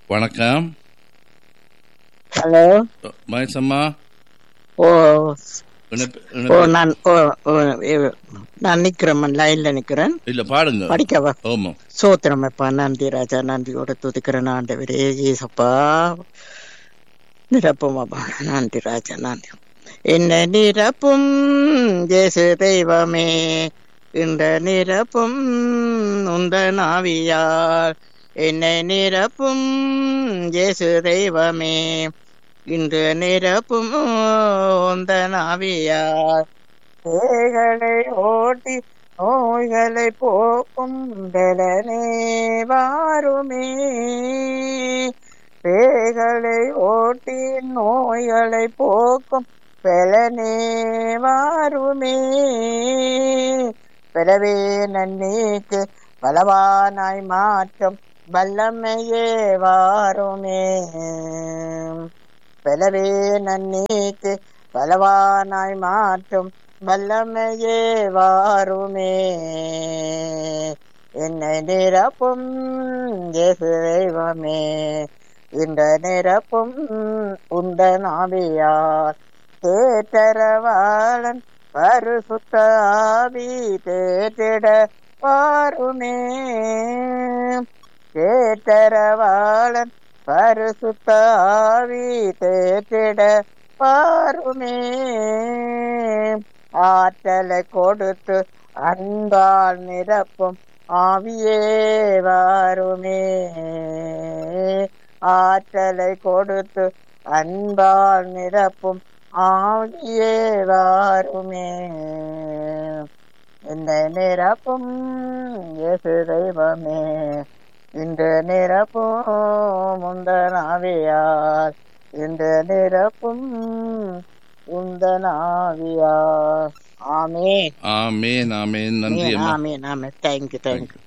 வணக்கம் ஹலோ மகேசம்மா ஓ இணைப்பு- ஓ இணைப்பு- நான் ஓ ஓ, இ- நான் நிக்கிறேன் லைன்ல நிக்கிறேன் இல்ல பாடுங்க படிக்கவா ஆமா சோத்திரமப்பா நன்றி ராஜா நன்றியோட துதிக்கிறேன் ஆண்டவரே ஏசப்பா நிரப்பும் அப்பா நன்றி ராஜா நன்றி என்ன நிரப்பும் ஜேசு தெய்வமே இந்த நிரப்பும் உந்த நாவியார் என்னை நிரப்பும் ஜேசு தெய்வமே இன்று நிரப்பும் உந்த நாவியார் பேய்களை ஓட்டி நோய்களை போக்கும் பலனே வாருமே பேய்களை ஓட்டி நோய்களை போக்கும் பலனே வாருமே பிறவே நன்மைக்கு பலவானாய் மாற்றும் வல்லமையே வாருமே பிறவே நன்மைக்கு பலவானாய் மாற்றும் வல்லமையே வாருமே என்னை நிரப்பும் இயேசு தெய்வமே இந்த நிரப்பும் உந்த நாவியார் தேற்றரவாளன் பரிசுத்த ஆவி தேற்றிட வாருமே தேற்றரவாளன் பரிசுத்த ஆவி தேற்றிட வாருமே ஆற்றலை கொடுத்து அன்பால் நிரப்பும் ஆவியே வாருமே ஆற்றலை கொடுத்து அன்பால் நிரப்பும் ஆவியே வாருமே இந்த நிரப்பும் இயேசு தெய்வமே இந்த நிரப்பும் முந்தன் ஆவியார் இந்த நிரப்பும் உந்தன் ஆவியார் ஆமே ஆமேன் ஆமேன் நன்றி அம்மா ஆமே ஆமே தேங்க்யூ தேங்க்யூ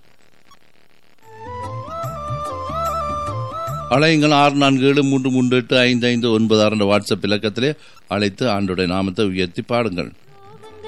அழையுங்கள் ஆறு நான்கு ஏழு மூன்று மூன்று எட்டு ஐந்து ஐந்து ஒன்பது ஆறு என்ற வாட்ஸ்அப் இலக்கத்திலே அழைத்து ஆண்டுடைய நாமத்தை உயர்த்தி பாடுங்கள்